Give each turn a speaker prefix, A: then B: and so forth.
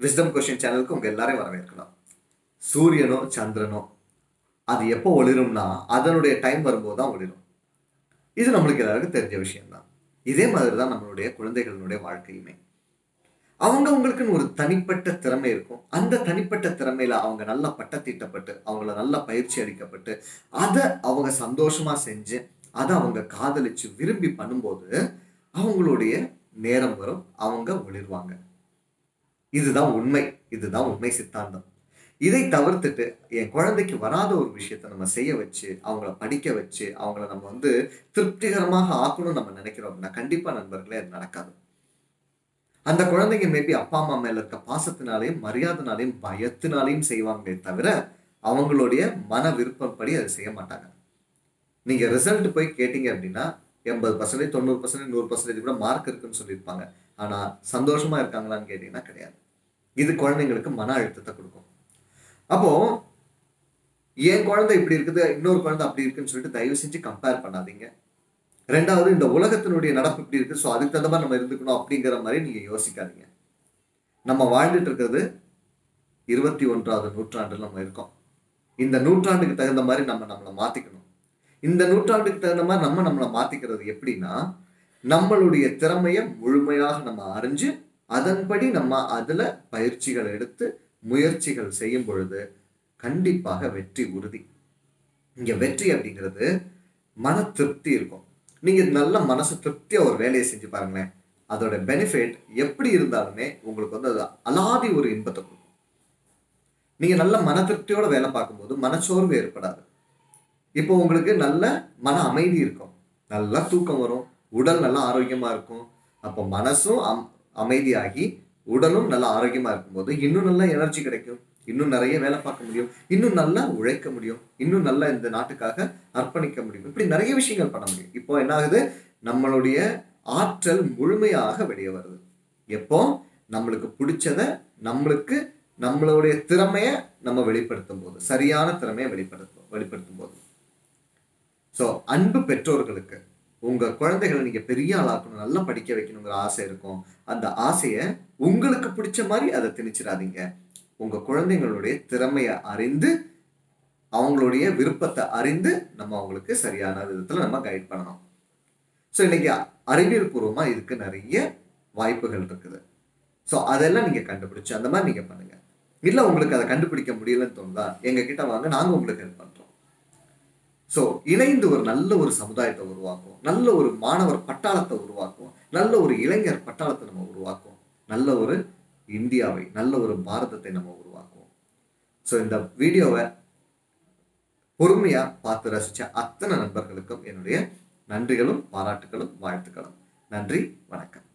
A: wisdom question சேனலுக்கு உங்க எல்லாரையும் வரவேற்கலாம் சூரியனோ சந்திரனோ அது எப்போ ஒளிரும்னா அதனுடைய டைம் வரும்போது தான் ஒளிரும் இது நம்மளுக்கு எல்லாருக்கும் தெரிஞ்ச விஷயம்தான் இதே மாதிரி தான் நம்மளுடைய குழந்தைகளுடைய வாழ்க்கையுமே அவங்க அவங்களுக்குன்னு ஒரு தனிப்பட்ட திறமை இருக்கும் அந்த தனிப்பட்ட திறமையில அவங்க நல்லா பட்டத்தீட்டப்பட்டு அவங்கள நல்லா பயிற்சி அளிக்கப்பட்டு அதை அவங்க சந்தோஷமா செஞ்சு அதை அவங்க காதலிச்சு விரும்பி பண்ணும்போது அவங்களுடைய நேரம் வரும் அவங்க ஒளிர்வாங்க இதுதான் உண்மை இதுதான் உண்மை சித்தாந்தம் இதை தவிர்த்துட்டு என் குழந்தைக்கு வராத ஒரு விஷயத்த நம்ம செய்ய வச்சு அவங்கள படிக்க வச்சு அவங்கள நம்ம வந்து திருப்திகரமாக ஆக்கணும்னு நம்ம நினைக்கிறோம் அப்படின்னா கண்டிப்பா நண்பர்களே அது நடக்காது அந்த குழந்தைங்க மேபி அப்பா அம்மா மேல இருக்க பாசத்தினாலையும் மரியாதைனாலையும் பயத்தினாலையும் செய்வாங்களே தவிர அவங்களுடைய மன விருப்பப்படி அதை செய்ய மாட்டாங்க நீங்க ரிசல்ட் போய் கேட்டீங்க அப்படின்னா எண்பது பர்சன்டேஜ் தொண்ணூறு பர்சன்டேஜ் நூறு பர்சன்டேஜ் கூட மார்க் இருக்குன்னு சொல்லியிருப்பாங்க ஆனா சந்தோஷமா இருக்காங்களான்னு கேட்டீங்கன்னா கிடையாது இது குழந்தைங்களுக்கு மன அழுத்தத்தை கொடுக்கும் அப்போ என் குழந்தை இப்படி இருக்குது இன்னொரு குழந்தை அப்படி இருக்குன்னு சொல்லிட்டு தயவு செஞ்சு கம்பேர் பண்ணாதீங்க ரெண்டாவது இந்த உலகத்தினுடைய நடப்பு இப்படி இருக்கு ஸோ அதுக்கு தகுந்த மாதிரி நம்ம இருந்துக்கணும் அப்படிங்கிற மாதிரி நீங்க யோசிக்காதீங்க நம்ம வாழ்ந்துட்டு இருக்கிறது இருபத்தி ஒன்றாவது நூற்றாண்டுல நம்ம இருக்கோம் இந்த நூற்றாண்டுக்கு தகுந்த மாதிரி நம்ம நம்மளை மாத்திக்கணும் இந்த நூற்றாண்டுக்கு தகுந்த மாதிரி நம்ம நம்மளை மாத்திக்கிறது எப்படின்னா நம்மளுடைய திறமையை முழுமையாக நம்ம அறிஞ்சு அதன்படி நம்ம அதுல பயிற்சிகள் எடுத்து முயற்சிகள் செய்யும் பொழுது கண்டிப்பாக வெற்றி உறுதி இங்க வெற்றி அப்படிங்கிறது மன திருப்தி இருக்கும் நீங்க நல்ல மனசு திருப்தியா ஒரு வேலையை செஞ்சு பாருங்களேன் அதோட பெனிஃபிட் எப்படி இருந்தாலுமே உங்களுக்கு வந்து அது அலாதி ஒரு இன்பத்தை கொடுக்கும் நீங்க நல்ல மன திருப்தியோட வேலை பார்க்கும்போது மனச்சோர்வு ஏற்படாது இப்போ உங்களுக்கு நல்ல மன அமைதி இருக்கும் நல்லா தூக்கம் வரும் உடல் நல்லா ஆரோக்கியமா இருக்கும் அப்போ மனசும் அம் அமைதியாகி உடலும் நல்லா ஆரோக்கியமா இருக்கும்போது இன்னும் நல்ல எனர்ஜி கிடைக்கும் இன்னும் நிறைய வேலை பார்க்க முடியும் இன்னும் நல்லா உழைக்க முடியும் இன்னும் நல்லா இந்த நாட்டுக்காக அர்ப்பணிக்க முடியும் இப்படி நிறைய விஷயங்கள் பண்ண முடியும் இப்போ என்ன ஆகுது நம்மளுடைய ஆற்றல் முழுமையாக வெளியே வருது எப்போ நம்மளுக்கு பிடிச்சத நம்மளுக்கு நம்மளுடைய திறமைய நம்ம வெளிப்படுத்தும் போது சரியான திறமையை வெளிப்படுத்தும் வெளிப்படுத்தும் போது ஸோ அன்பு பெற்றோர்களுக்கு உங்க குழந்தைகளை நீங்க பெரிய ஆளாக்கணும் நல்லா படிக்க வைக்கணுங்கிற ஆசை இருக்கும் அந்த ஆசையை உங்களுக்கு பிடிச்ச மாதிரி அதை திணிச்சிடாதீங்க உங்க குழந்தைங்களுடைய திறமையை அறிந்து அவங்களுடைய விருப்பத்தை அறிந்து நம்ம அவங்களுக்கு சரியான விதத்துல நம்ம கைட் பண்ணணும் ஸோ இன்னைக்கு அறிவியல் பூர்வமா இதுக்கு நிறைய வாய்ப்புகள் இருக்குது ஸோ அதெல்லாம் நீங்க கண்டுபிடிச்சு அந்த மாதிரி நீங்க பண்ணுங்க இல்ல உங்களுக்கு அதை கண்டுபிடிக்க முடியலன்னு தோணுதா எங்க கிட்ட வாங்க நாங்க உங்களுக்கு ஹெல்ப் பண்றோம் ஸோ இணைந்து ஒரு நல்ல ஒரு சமுதாயத்தை உருவாக்கும் நல்ல ஒரு மாணவர் பட்டாளத்தை உருவாக்கும் நல்ல ஒரு இளைஞர் பட்டாளத்தை நம்ம உருவாக்கும் நல்ல ஒரு இந்தியாவை நல்ல ஒரு பாரதத்தை நம்ம உருவாக்குவோம் ஸோ இந்த வீடியோவை பொறுமையா பார்த்து ரசிச்ச அத்தனை நண்பர்களுக்கும் என்னுடைய நன்றிகளும் பாராட்டுகளும் வாழ்த்துக்களும் நன்றி வணக்கம்